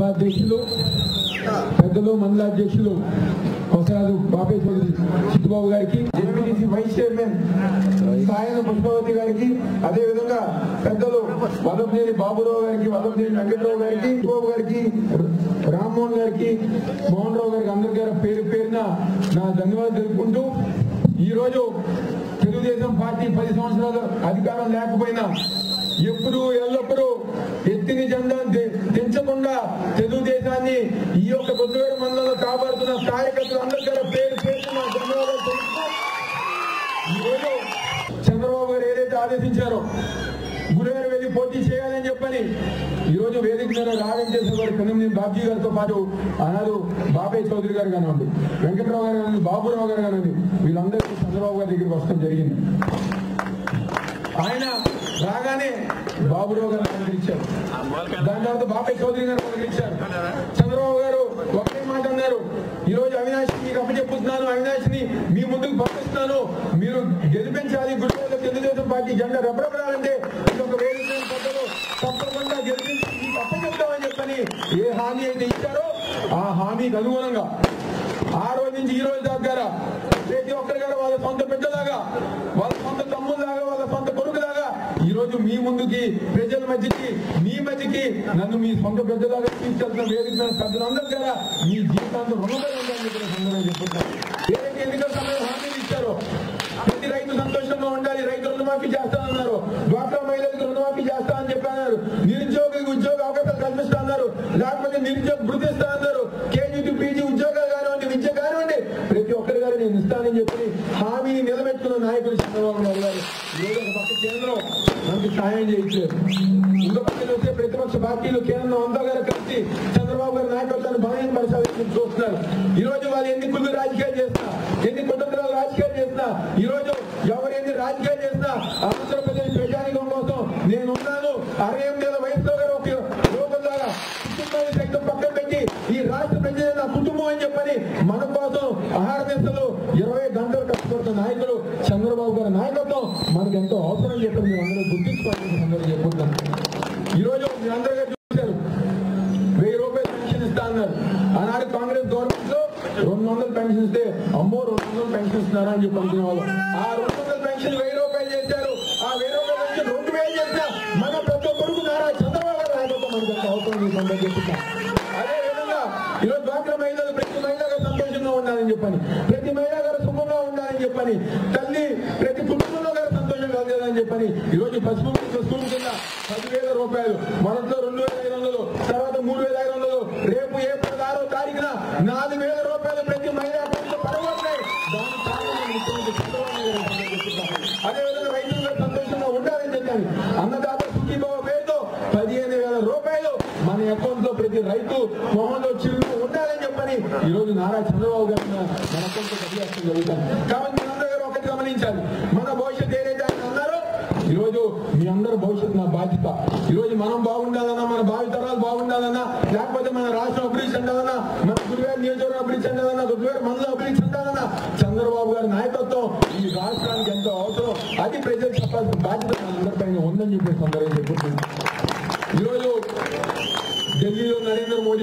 అధ్యక్షులు పెద్దలు మండల అధ్యక్షులు కొసరాజు బాపే చౌదరి చిట్టుబాబు గారికి ZPTC vice chairman Sayana Pushpavathi గారికి అదే విధంగా పెద్దలు వల్లభనేని బాబురావు గారికి వల్లభనేని వెంకటరావు గారికి చిట్టుబాబు గారికి రామ్మోహన్ గారికి మోహన్ రావు గారికి అందరి గారి పేరు పేరున నా ధన్యవాదాలు తెలుపుకుంటూ ఈ రోజు తెలుగుదేశం పార్టీ పది సంవత్సరాలు అధికారం లేకపోయినా ఎప్పుడు ఎల్లప్పుడూ ఎత్తిని జెండా ది- దించకుండా తెలుగుదేశాన్ని ఈ యొక్క బుద్ధవేరు మండలంలో కాపాడుతున్న కార్యకర్తలు అందరికీ కూడా పేరు పేరు నా ధన్యవాదాలు తెలుపుతూ ఈరోజు చంద్రబాబు గారు ఏదైతే ఆదేశించారో గురుగారు వెళ్ళి పోటీ చేయాలని చెప్పని ఈ రోజు వేదిక మీద రావడం చేసిన వారు పిన్నమనేని బాబ్జీ గారితో పాటు ఆనాడు బాబాయ్ చౌదరి గారు కానివ్వండి వెంకట్రావు గారు కానివ్వండి బాబురావు గారు కానివ్వండి వీళ్ళందరూ చంద్రబాబు గారి దగ్గరికి వస్తాం జరిగింది ఆయన రాగానే బాబురావు గారు పలకరించారు దాని తర్వాత బాబాయ్ చౌదరి గారు పలకరించారు చంద్రబాబు గారు ఒకే మాట అన్నారు ఈ రోజు అవినాష్ మీకు అప్పచెప్పుతున్నాను అవినాష్ ని మీ ముందుకు పంపిస్తున్నాను మీరు గెలిపించాలి గుడిలో తెలుగుదేశం పార్టీ జెండా రెపరెపడాలంటే ఇది ఒక వేదిక మీద పెద్దలు తప్పకుండా గెలిపించి మీకు అప్పచెప్తామని చెప్పని ఏ హామీ అయితే ఇచ్చారో ఆ హామీకి అనుగుణంగా ఆ రోజు నుంచి ఈ రోజు దాకా ప్రతి ఒక్కరి గారు వాళ్ళ సొంత బిడ్డలాగా వాళ్ళ సొంత తమ్ముళ్ళలాగా వాళ్ళ సొంత కొడుకులాగా ఈ రోజు మీ ముందుకి ప్రజల మధ్యకి మీ మధ్యకి నన్ను మీ సొంత బిడ్డలాగా తీసుకెళ్తున్న వేదిక మీద పెద్దలందరూ కూడా మీ జీవితాంతం రుణపడి ఉందని చెప్పిన సందర్భంగా చెప్తున్నాను ఏదైతే ఎన్నికల సమయంలో హామీలు ఇచ్చారో ప్రతి రైతు సంతోషంగా ఉండాలి రైతు రుణమాఫీ చేస్తానన్నారు డ్వాక్రా మహిళలకు రుణమాఫీ చేస్తా అని చెప్పన్నారు నిరుద్యోగికి ఉద్యోగ అవకాశాలు కల్పిస్తా అన్నారు లేకపోతే నిరుద్యోగ వృద్ధి ఇస్తా అన్నారు కేజీ టు పీజీ ఉద్యోగాలు కానివ్వండి విద్య కానివ్వండి ప్రతి ఒక్కరి గారు నేను ఇస్తానని చెప్పి హామీని నిలబెట్టుకున్న నాయకులు చంద్రబాబు నాయుడు గారు ఈరోజు ఒక పక్క కేంద్రం మనకి సాయం చేయించారు ఇంకో పక్కన వస్తే ప్రతిపక్ష పార్టీలు కేంద్రం అంతా గారు కలిసి చంద్రబాబు గారి నాయకత్వాన్ని బలహీన పరిశీలించి చూస్తున్నారు ఈ రోజు వాళ్ళు ఎన్ని కుళ్ళు రాజకీయాలు చేసినా ఎన్ని కుటుంబాలు రాజకీయాలు చేసినా ఈ రోజు ఎవరు ఎన్ని రాజకీయాలు చేసినా ఆంధ్రప్రదేశ్ ప్రజానికం కోసం నేను ఉన్నాను అరవై ఎనిమిది వయసులో గారు ఒక లోపలాగా కుటుంబాన్ని సైతం పక్కన పెట్టి ఈ రాష్ట్ర ప్రజలు నా కుటుంబం అని చెప్పని మన కోసం ఆహార నిశలు ఇరవై గంటలు కష్టపడుతున్న నాయకులు చంద్రబాబు గారి నాయకత్వం మనకు ఎంతో అవసరం చెప్పని మేము అందరూ గుర్తించుకోవాలని అందరూ చెప్పుకుంటున్నాం ఈ రోజు మీరందరూ గారు చూశారు వెయ్యి రూపాయలు పెన్షన్ ఇస్తా అన్నారు ఆనాడు కాంగ్రెస్ గవర్నమెంట్ లో రెండు వందలు పెన్షన్ ఇస్తే అమ్మో రెండు వందలు పెన్షన్ ఇస్తున్నారా అని చెప్పి అనుకునే వాళ్ళు ఆ రెండు వందల పెన్షన్ వెయ్యి రూపాయలు చేశారు ఆ వెయ్యి రూపాయల పెన్షన్ రెండు వేలు చేసిన మన పెద్ద కొడుకు నారా చంద్రబాబు గారు నాయకత్వం మనకు ఎంత అవసరం ఈ సందర్భంగా చెప్తున్నా అదే విధంగా ఈరోజు డ్వాక్రా మహిళలు ప్రతి మహిళ గారు సంతోషంగా ఉండాలని చెప్పని ప్రతి మహిళ గారు సుఖంగా ఉండాలని చెప్పని తల్లి ప్రతి కుటుంబంలో గారు సంతోషం కలగాలని చెప్పని ఈ రోజు పసుపు కుంకుమ స్కూల్ కింద పదివేల రూపాయలు మొదట్లో రెండు వేల ఐదు వందలు తర్వాత మూడు వేల ఐదు వందలు రేపు ఏప్రిల్ ఆరో తారీఖున నాలుగు వేల రూపాయలు ప్రతి మహిళా అకౌంట్లో పడబోతున్నాయి దాని కారణం ముఖ్యమంత్రి చంద్రబాబు నాయుడు గారు అని చెప్తున్నాను. అదేవిధంగా రైతులు కూడా సంతోషంగా ఉండాలని చెప్పాను అన్నదాత సుఖీభావ పేరుతో పదిహేను వేల రూపాయలు మన అకౌంట్ లో ప్రతి రైతు మొహంలో చిరుగు ఉండాలని చెప్పని ఈ రోజు నారా చంద్రబాబు గారు మన అకౌంట్ లో డబ్బులు జరుగుతాను కాబట్టి మీరందరూ గారు ఒకటి గమనించాలి మన భవిష్యత్తు ఏదైతే ఆయన అన్నారో ఈ రోజు మీ అందరూ భవిష్యత్తు నా బాధ్యత ఈ రోజు మనం బాగుండాలన్నా మన భావితరాలు బాగుండాలన్నా లేకపోతే మన రాష్ట్రం అభివృద్ధి చెందాలన్నా మన గురుగారు నియోజకవర్గం అభివృద్ధి చెందాలన్నా గురుగారు మనలో అభివృద్ధి చెందాలన్నా చంద్రబాబు గారి నాయకత్వం ఈ రాష్ట్రానికి ఎంతో అవసరం అది ప్రజలు చెప్పాల్సిన బాధ్యత మనందరిపైన ఉందని చెప్పేసి అందరూ చెప్పుకుంటున్నాం ఈరోజు ఢిల్లీలో నరేంద్ర మోడీ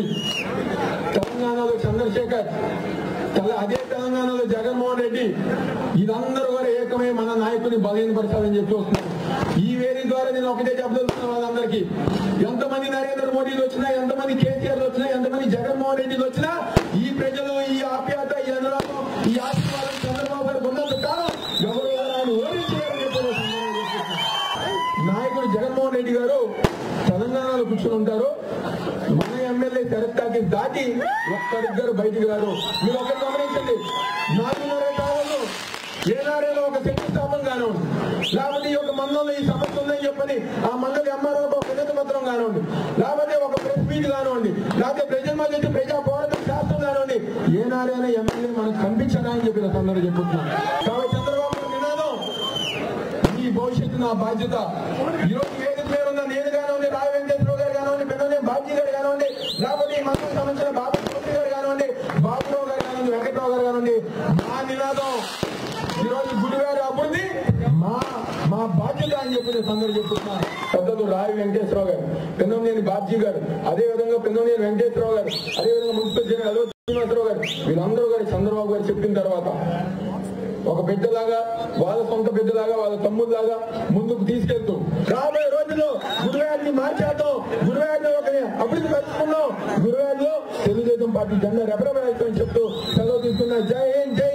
తెలంగాణలో చంద్రశేఖర్ తెల- అదే తెలంగాణలో జగన్మోహన్ రెడ్డి ఇదందరూ కూడా ఏకమై మన నాయకుని బలహీనపరచాలని చెప్పి వస్తున్నారు ఈ వేదిక ద్వారా నేను ఒకటే చెప్పదలుచుకున్న వాళ్ళందరికీ ఎంతమంది నరేంద్ర మోడీలు వచ్చినా ఎంతమంది కేసీఆర్ వచ్చినా ఎంతమంది జగన్మోహన్ రెడ్డిలు వచ్చినా ఈ ప్రజలు ఈ ఆప్యాయత ఈ అనురాగం ఈ ఆశీర్వాదం చంద్రబాబు గారికి ఉన్నంత కాలం ఎవరు కూడా ఆయన ఓడించలేరని చెప్పి నేను సందర్భంగా చెప్తున్నాను. నాయకుడు జగన్మోహన్ రెడ్డి గారు తెలంగాణలో కూర్చుని ఉంటారు మన ఎమ్మెల్యే శరత్ కాకి దాటి ఒక్కరిద్దరు బయటికి రారు మీరు ఒకటి గమనించండి నాలుగున్నర కాలంలో ఏనాడేలో ఒక శంకుస్థాపన కానివ్వండి లేకపోతే ఈ యొక్క మండలంలో ఈ సమస్య ఉందని చెప్పని ఆ మండలి ఎంఆర్ఓ ఒక వినతి పత్రం కానివ్వండి లేకపోతే ఒక ప్రెస్ మీట్ కానివ్వండి లేకపోతే ప్రజల మధ్య వచ్చి ప్రజా పోరాటం శాస్త్రం కానివ్వండి ఏనాడైనా ఎమ్మెల్యే మనకు కనిపించడా అని చెప్పి అందరూ చెప్పుతున్నాను కాబట్టి చంద్రబాబు గారి నినాదం ఈ భవిష్యత్తు నా బాధ్యత ఈ రోజు వేదిక మీద ఉన్న నేను కానివ్వండి రాయ వెంకటేశ్వర గారు కానివ్వండి పెద్దనే బాబ్జీ గారు కానివ్వండి లేకపోతే ఈ మంత్రికి సంబంధించిన బాబు చౌదరి గారు కానివ్వండి బాబురావు గారు కానివ్వండి వెంకటరావు గారు కానివ్వండి మా నినాదం ఈ రోజు గుడివారి అభివృద్ధి మా మా బాధ్యత అని చెప్పి నేను సందర్భం చెప్తున్నా పెద్దలు రావి వెంకటేశ్వరరావు గారు పెన్నమనేని బాబ్జీ గారు అదే విధంగా పెన్నమనేని వెంకటేశ్వరరావు గారు అదే విధంగా మున్సిపల్ జనరల్ అదో శ్రీనివాసరావు గారు వీళ్ళందరూ గారు చంద్రబాబు గారు చెప్పిన తర్వాత ఒక బిడ్డలాగా వాళ్ళ సొంత బిడ్డలాగా వాళ్ళ తమ్ముళ్ళలాగా ముందుకు తీసుకెళ్తూ రాబోయే రోజుల్లో గురువారిని మార్చేద్దాం గురువారిని ఒక అభివృద్ధి పరుచుకున్నాం గురువారిలో తెలుగుదేశం పార్టీ జెండా రెపరెపేస్తామని చెప్తూ సెలవు తీసుకున్నా జై హింద్ జై